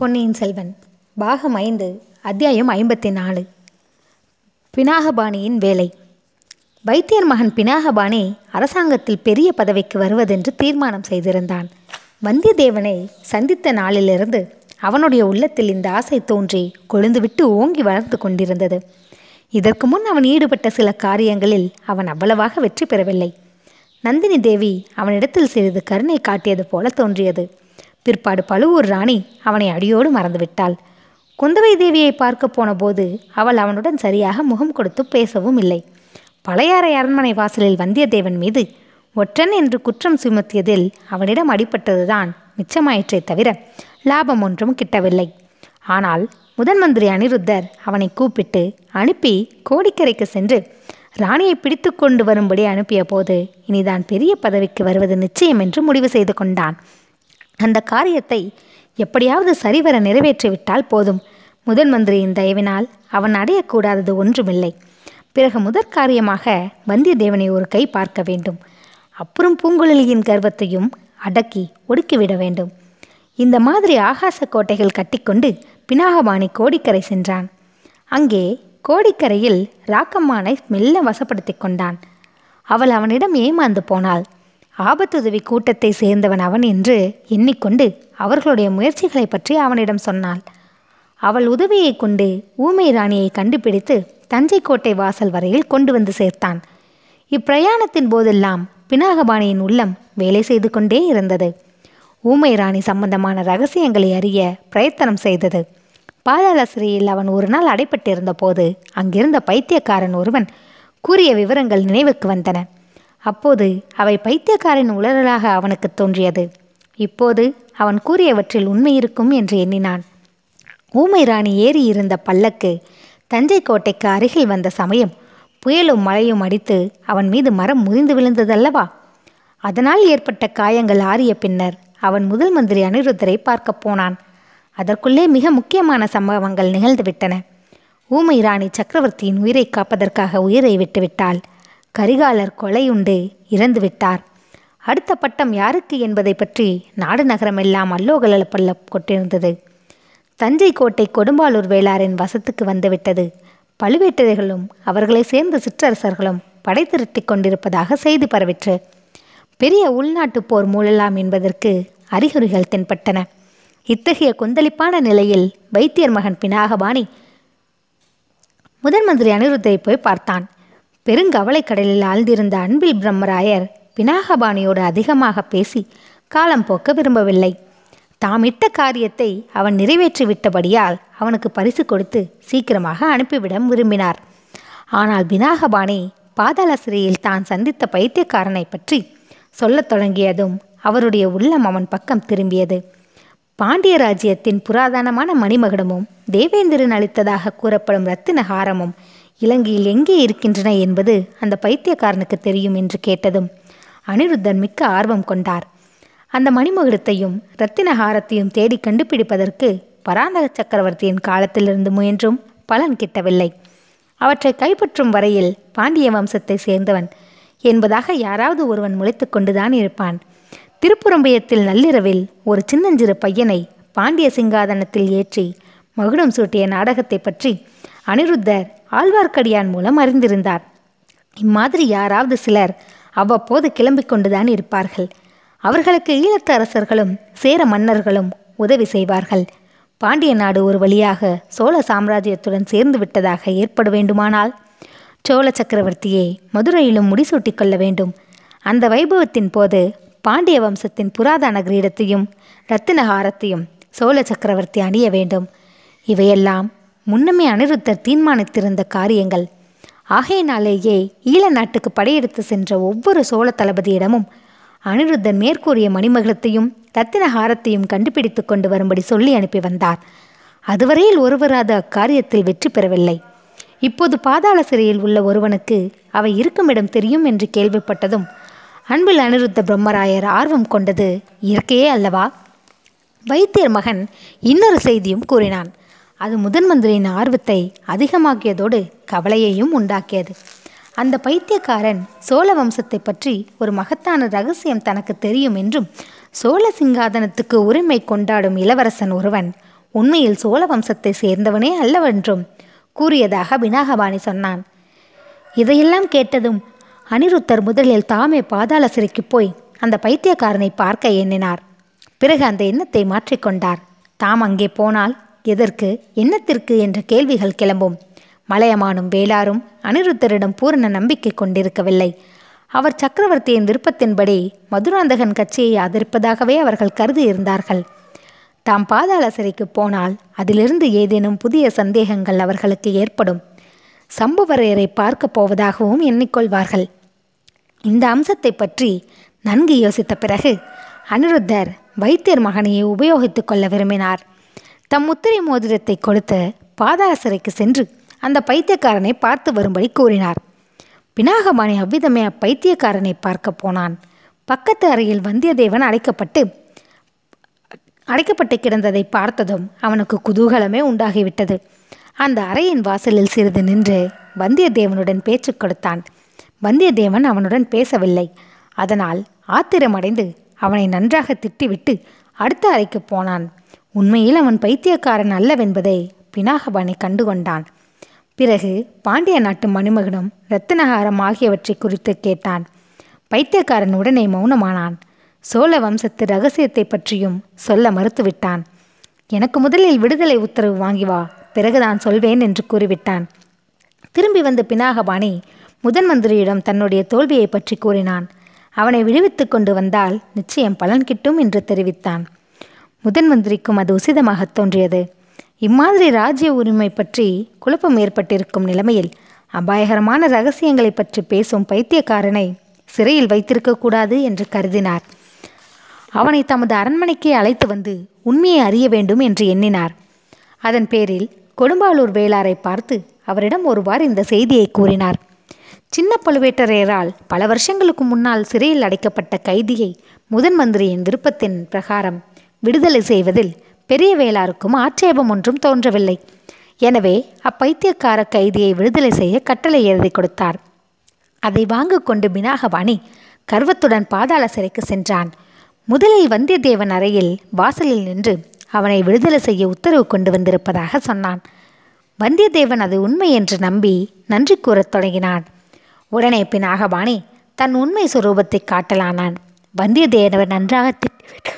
பொன்னியின் செல்வன் பாகம் ஐந்து அத்தியாயம் ஐம்பத்தி நாலு பினாகபாணியின் வேலை வைத்தியர் மகன் பினாகபாணி அரசாங்கத்தில் பெரிய பதவிக்கு வருவதென்று தீர்மானம் செய்திருந்தான் வந்தியத்தேவனை சந்தித்த நாளிலிருந்து அவனுடைய உள்ளத்தில் இந்த ஆசை தோன்றி கொழுந்துவிட்டு ஓங்கி வளர்ந்து கொண்டிருந்தது இதற்கு முன் அவன் ஈடுபட்ட சில காரியங்களில் அவன் அவ்வளவாக வெற்றி பெறவில்லை நந்தினி தேவி அவனிடத்தில் சிறிது கருணை காட்டியது போல தோன்றியது பிற்பாடு பழுவூர் ராணி அவனை அடியோடு மறந்துவிட்டாள் குந்தவை தேவியை பார்க்க போனபோது அவள் அவனுடன் சரியாக முகம் கொடுத்து பேசவும் இல்லை பழையாறை அரண்மனை வாசலில் வந்தியத்தேவன் மீது ஒற்றன் என்று குற்றம் சுமத்தியதில் அவனிடம் அடிபட்டதுதான் மிச்சமாயிற்றே தவிர லாபம் ஒன்றும் கிட்டவில்லை ஆனால் முதன் மந்திரி அனிருத்தர் அவனை கூப்பிட்டு அனுப்பி கோடிக்கரைக்கு சென்று ராணியை பிடித்து கொண்டு வரும்படி அனுப்பிய போது இனிதான் பெரிய பதவிக்கு வருவது நிச்சயம் என்று முடிவு செய்து கொண்டான் அந்த காரியத்தை எப்படியாவது சரிவர நிறைவேற்றிவிட்டால் போதும் முதன் மந்திரியின் தயவினால் அவன் அடையக்கூடாதது ஒன்றுமில்லை பிறகு முதற் காரியமாக வந்தியத்தேவனை ஒரு கை பார்க்க வேண்டும் அப்புறம் பூங்குழலியின் கர்வத்தையும் அடக்கி ஒடுக்கிவிட வேண்டும் இந்த மாதிரி ஆகாச கோட்டைகள் கட்டிக்கொண்டு பினாகபாணி கோடிக்கரை சென்றான் அங்கே கோடிக்கரையில் ராக்கம்மானை மெல்ல வசப்படுத்தி கொண்டான் அவள் அவனிடம் ஏமாந்து போனாள் ஆபத்துதவி கூட்டத்தை சேர்ந்தவன் அவன் என்று எண்ணிக்கொண்டு அவர்களுடைய முயற்சிகளை பற்றி அவனிடம் சொன்னாள் அவள் உதவியை கொண்டு ஊமை ராணியை கண்டுபிடித்து தஞ்சை கோட்டை வாசல் வரையில் கொண்டு வந்து சேர்த்தான் இப்பிரயாணத்தின் போதெல்லாம் பினாகபாணியின் உள்ளம் வேலை செய்து கொண்டே இருந்தது ஊமை ராணி சம்பந்தமான ரகசியங்களை அறிய பிரயத்தனம் செய்தது பாதாள சிறையில் அவன் ஒரு நாள் அடைப்பட்டிருந்த போது அங்கிருந்த பைத்தியக்காரன் ஒருவன் கூறிய விவரங்கள் நினைவுக்கு வந்தன அப்போது அவை பைத்தியக்காரன் உளறலாக அவனுக்கு தோன்றியது இப்போது அவன் கூறியவற்றில் உண்மை இருக்கும் என்று எண்ணினான் ஊமை ராணி ஏறி இருந்த பல்லக்கு தஞ்சை கோட்டைக்கு அருகில் வந்த சமயம் புயலும் மழையும் அடித்து அவன் மீது மரம் முறிந்து விழுந்ததல்லவா அதனால் ஏற்பட்ட காயங்கள் ஆறிய பின்னர் அவன் முதல் மந்திரி அனிருத்தரை பார்க்கப் போனான் அதற்குள்ளே மிக முக்கியமான சம்பவங்கள் நிகழ்ந்துவிட்டன ஊமை ராணி சக்கரவர்த்தியின் உயிரை காப்பதற்காக உயிரை விட்டுவிட்டாள் கரிகாலர் கொலையுண்டு இறந்து விட்டார் அடுத்த பட்டம் யாருக்கு என்பதை பற்றி நாடு நகரமெல்லாம் அல்லோகல பல்ல கொட்டிருந்தது தஞ்சை கோட்டை கொடும்பாலூர் வேளாரின் வசத்துக்கு வந்துவிட்டது பழுவேட்டரைகளும் அவர்களை சேர்ந்த சிற்றரசர்களும் படை திரட்டி கொண்டிருப்பதாக செய்தி பரவிற்று பெரிய உள்நாட்டு போர் மூழலாம் என்பதற்கு அறிகுறிகள் தென்பட்டன இத்தகைய கொந்தளிப்பான நிலையில் வைத்தியர் மகன் பினாகபாணி முதன் மந்திரி அனிருத்தை போய் பார்த்தான் பெருங்கவலை கடலில் ஆழ்ந்திருந்த அன்பில் பிரம்மராயர் பினாகபாணியோடு அதிகமாக பேசி காலம் போக்க விரும்பவில்லை தாம் இட்ட காரியத்தை அவன் நிறைவேற்றி விட்டபடியால் அவனுக்கு பரிசு கொடுத்து சீக்கிரமாக அனுப்பிவிட விரும்பினார் ஆனால் பினாகபாணி பாதாள சிறையில் தான் சந்தித்த பைத்தியக்காரனை பற்றி சொல்லத் தொடங்கியதும் அவருடைய உள்ளம் அவன் பக்கம் திரும்பியது பாண்டிய ராஜ்யத்தின் புராதனமான மணிமகுடமும் தேவேந்திரன் அளித்ததாக கூறப்படும் ரத்தின ஹாரமும் இலங்கையில் எங்கே இருக்கின்றன என்பது அந்த பைத்தியக்காரனுக்கு தெரியும் என்று கேட்டதும் அனிருத்தன் மிக்க ஆர்வம் கொண்டார் அந்த மணிமகுடத்தையும் ரத்தின ஹாரத்தையும் தேடி கண்டுபிடிப்பதற்கு பராந்தக சக்கரவர்த்தியின் காலத்திலிருந்து முயன்றும் பலன் கிட்டவில்லை அவற்றை கைப்பற்றும் வரையில் பாண்டிய வம்சத்தை சேர்ந்தவன் என்பதாக யாராவது ஒருவன் முளைத்து கொண்டுதான் இருப்பான் திருப்புறம்பயத்தில் நள்ளிரவில் ஒரு சின்னஞ்சிறு பையனை பாண்டிய சிங்காதனத்தில் ஏற்றி மகுடம் சூட்டிய நாடகத்தை பற்றி அனிருத்தர் ஆழ்வார்க்கடியான் மூலம் அறிந்திருந்தார் இம்மாதிரி யாராவது சிலர் அவ்வப்போது கிளம்பிக் கொண்டுதான் இருப்பார்கள் அவர்களுக்கு ஈழத்து அரசர்களும் சேர மன்னர்களும் உதவி செய்வார்கள் பாண்டிய நாடு ஒரு வழியாக சோழ சாம்ராஜ்யத்துடன் சேர்ந்து விட்டதாக ஏற்பட வேண்டுமானால் சோழ சக்கரவர்த்தியே மதுரையிலும் முடிசூட்டிக் கொள்ள வேண்டும் அந்த வைபவத்தின் போது பாண்டிய வம்சத்தின் புராதன கிரீடத்தையும் இரத்தினஹாரத்தையும் சோழ சக்கரவர்த்தி அணிய வேண்டும் இவையெல்லாம் முன்னமே அனிருத்தர் தீர்மானித்திருந்த காரியங்கள் ஆகையினாலேயே ஈழ நாட்டுக்கு படையெடுத்து சென்ற ஒவ்வொரு சோழ தளபதியிடமும் அனிருத்தர் மேற்கூறிய மணிமகுடத்தையும் ரத்தினஹாரத்தையும் கண்டுபிடித்து கொண்டு வரும்படி சொல்லி அனுப்பி வந்தார் அதுவரையில் ஒருவராது அக்காரியத்தில் வெற்றி பெறவில்லை இப்போது பாதாள சிறையில் உள்ள ஒருவனுக்கு அவை இருக்குமிடம் தெரியும் என்று கேள்விப்பட்டதும் அன்பில் அனிருத்த பிரம்மராயர் ஆர்வம் கொண்டது இயற்கையே அல்லவா வைத்தியர் மகன் இன்னொரு செய்தியும் கூறினான் அது முதன் மந்திரியின் ஆர்வத்தை அதிகமாக்கியதோடு கவலையையும் உண்டாக்கியது அந்த பைத்தியக்காரன் சோழ வம்சத்தை பற்றி ஒரு மகத்தான ரகசியம் தனக்கு தெரியும் என்றும் சோழ சிங்காதனத்துக்கு உரிமை கொண்டாடும் இளவரசன் ஒருவன் உண்மையில் சோழ வம்சத்தை சேர்ந்தவனே அல்லவென்றும் கூறியதாக பினாகபாணி சொன்னான் இதையெல்லாம் கேட்டதும் அனிருத்தர் முதலில் தாமே பாதாள சிறைக்கு போய் அந்த பைத்தியக்காரனை பார்க்க எண்ணினார் பிறகு அந்த எண்ணத்தை மாற்றிக்கொண்டார் தாம் அங்கே போனால் எதற்கு எண்ணத்திற்கு என்ற கேள்விகள் கிளம்பும் மலையமானும் வேளாரும் அனிருத்தரிடம் பூரண நம்பிக்கை கொண்டிருக்கவில்லை அவர் சக்கரவர்த்தியின் விருப்பத்தின்படி மதுராந்தகன் கட்சியை ஆதரிப்பதாகவே அவர்கள் கருதி இருந்தார்கள் தாம் பாதாள சிறைக்கு போனால் அதிலிருந்து ஏதேனும் புதிய சந்தேகங்கள் அவர்களுக்கு ஏற்படும் சம்புவரையரை பார்க்க போவதாகவும் எண்ணிக்கொள்வார்கள் இந்த அம்சத்தை பற்றி நன்கு யோசித்த பிறகு அனிருத்தர் வைத்தியர் மகனையை உபயோகித்துக் கொள்ள விரும்பினார் தம் முத்திரை மோதிரத்தை கொடுத்து பாதாள சிறைக்கு சென்று அந்த பைத்தியக்காரனை பார்த்து வரும்படி கூறினார் பினாகபாணி அவ்விதமே அப்பைத்தியக்காரனை பார்க்க போனான் பக்கத்து அறையில் வந்தியத்தேவன் அடைக்கப்பட்டு அடைக்கப்பட்டு கிடந்ததை பார்த்ததும் அவனுக்கு குதூகலமே உண்டாகிவிட்டது அந்த அறையின் வாசலில் சிறிது நின்று வந்தியத்தேவனுடன் பேச்சு கொடுத்தான் வந்தியத்தேவன் அவனுடன் பேசவில்லை அதனால் ஆத்திரமடைந்து அவனை நன்றாக திட்டிவிட்டு அடுத்த அறைக்கு போனான் உண்மையில் அவன் பைத்தியக்காரன் அல்லவென்பதை பினாகபாணி கண்டுகொண்டான் பிறகு பாண்டிய நாட்டு மணிமகனும் ரத்தினகாரம் ஆகியவற்றை குறித்து கேட்டான் பைத்தியக்காரன் உடனே மௌனமானான் சோழ வம்சத்து ரகசியத்தை பற்றியும் சொல்ல மறுத்துவிட்டான் எனக்கு முதலில் விடுதலை உத்தரவு வாங்கி வா பிறகுதான் சொல்வேன் என்று கூறிவிட்டான் திரும்பி வந்த பினாகபாணி முதன் மந்திரியிடம் தன்னுடைய தோல்வியை பற்றி கூறினான் அவனை விடுவித்து கொண்டு வந்தால் நிச்சயம் பலன் கிட்டும் என்று தெரிவித்தான் முதன் மந்திரிக்கும் அது உசிதமாக தோன்றியது இம்மாதிரி ராஜ்ய உரிமை பற்றி குழப்பம் ஏற்பட்டிருக்கும் நிலைமையில் அபாயகரமான ரகசியங்களை பற்றி பேசும் பைத்தியக்காரனை சிறையில் வைத்திருக்கக்கூடாது என்று கருதினார் அவனை தமது அரண்மனைக்கே அழைத்து வந்து உண்மையை அறிய வேண்டும் என்று எண்ணினார் அதன் பேரில் கொடும்பாளூர் வேளாரை பார்த்து அவரிடம் ஒருவார் இந்த செய்தியை கூறினார் சின்ன பழுவேட்டரையரால் பல வருஷங்களுக்கு முன்னால் சிறையில் அடைக்கப்பட்ட கைதியை முதன் மந்திரியின் விருப்பத்தின் பிரகாரம் விடுதலை செய்வதில் பெரிய வேளாருக்கும் ஆட்சேபம் ஒன்றும் தோன்றவில்லை எனவே அப்பைத்தியக்கார கைதியை விடுதலை செய்ய கட்டளை எழுதி கொடுத்தார் அதை வாங்க கொண்டு பினாகபாணி கர்வத்துடன் பாதாள சிறைக்கு சென்றான் முதலில் வந்தியத்தேவன் அறையில் வாசலில் நின்று அவனை விடுதலை செய்ய உத்தரவு கொண்டு வந்திருப்பதாக சொன்னான் வந்தியத்தேவன் அது உண்மை என்று நம்பி நன்றி கூறத் தொடங்கினான் உடனே பினாகபாணி தன் உண்மை சுரூபத்தை காட்டலானான் வந்தியத்தேவன் நன்றாக திட்டிவிட்டு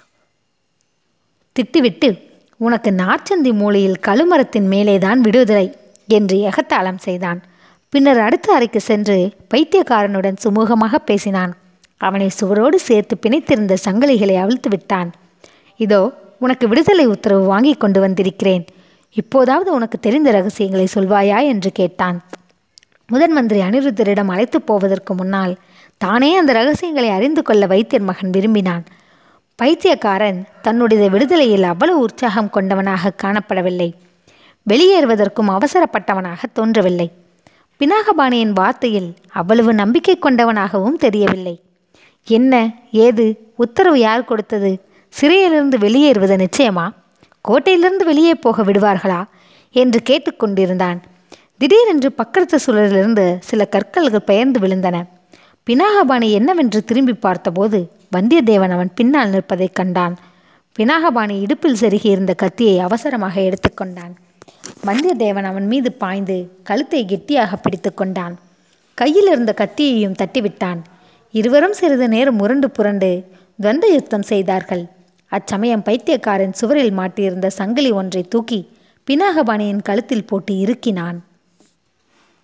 திட்டிவிட்டு உனக்கு நார்ச்சந்தி மூலையில் கழுமரத்தின் மேலேதான் விடுதலை என்று எகத்தாளம் செய்தான் பின்னர் அடுத்த அறைக்கு சென்று பைத்தியக்காரனுடன் சுமூகமாக பேசினான் அவனை சுவரோடு சேர்த்து பிணைத்திருந்த சங்கிலிகளை அவிழ்த்து விட்டான் இதோ உனக்கு விடுதலை உத்தரவு வாங்கி கொண்டு வந்திருக்கிறேன் இப்போதாவது உனக்கு தெரிந்த ரகசியங்களை சொல்வாயா என்று கேட்டான் முதன் மந்திரி அனிருத்தரிடம் அழைத்து போவதற்கு முன்னால் தானே அந்த ரகசியங்களை அறிந்து கொள்ள வைத்தியர் மகன் விரும்பினான் பைத்தியக்காரன் தன்னுடைய விடுதலையில் அவ்வளவு உற்சாகம் கொண்டவனாக காணப்படவில்லை வெளியேறுவதற்கும் அவசரப்பட்டவனாக தோன்றவில்லை பினாகபாணியின் வார்த்தையில் அவ்வளவு நம்பிக்கை கொண்டவனாகவும் தெரியவில்லை என்ன ஏது உத்தரவு யார் கொடுத்தது சிறையிலிருந்து வெளியேறுவது நிச்சயமா கோட்டையிலிருந்து வெளியே போக விடுவார்களா என்று கேட்டுக்கொண்டிருந்தான் திடீரென்று பக்கத்து சுழலிலிருந்து சில கற்கள்கள் பெயர்ந்து விழுந்தன பினாகபாணி என்னவென்று திரும்பி பார்த்தபோது வந்தியத்தேவன் அவன் பின்னால் நிற்பதைக் கண்டான் பினாகபாணி இடுப்பில் செருகியிருந்த கத்தியை அவசரமாக எடுத்துக்கொண்டான் வந்தியத்தேவன் அவன் மீது பாய்ந்து கழுத்தை கெட்டியாக பிடித்து கொண்டான் கையில் இருந்த கத்தியையும் தட்டிவிட்டான் இருவரும் சிறிது நேரம் முரண்டு புரண்டு துவந்த யுத்தம் செய்தார்கள் அச்சமயம் பைத்தியக்காரன் சுவரில் மாட்டியிருந்த சங்கிலி ஒன்றை தூக்கி பினாகபாணியின் கழுத்தில் போட்டு இறுக்கினான்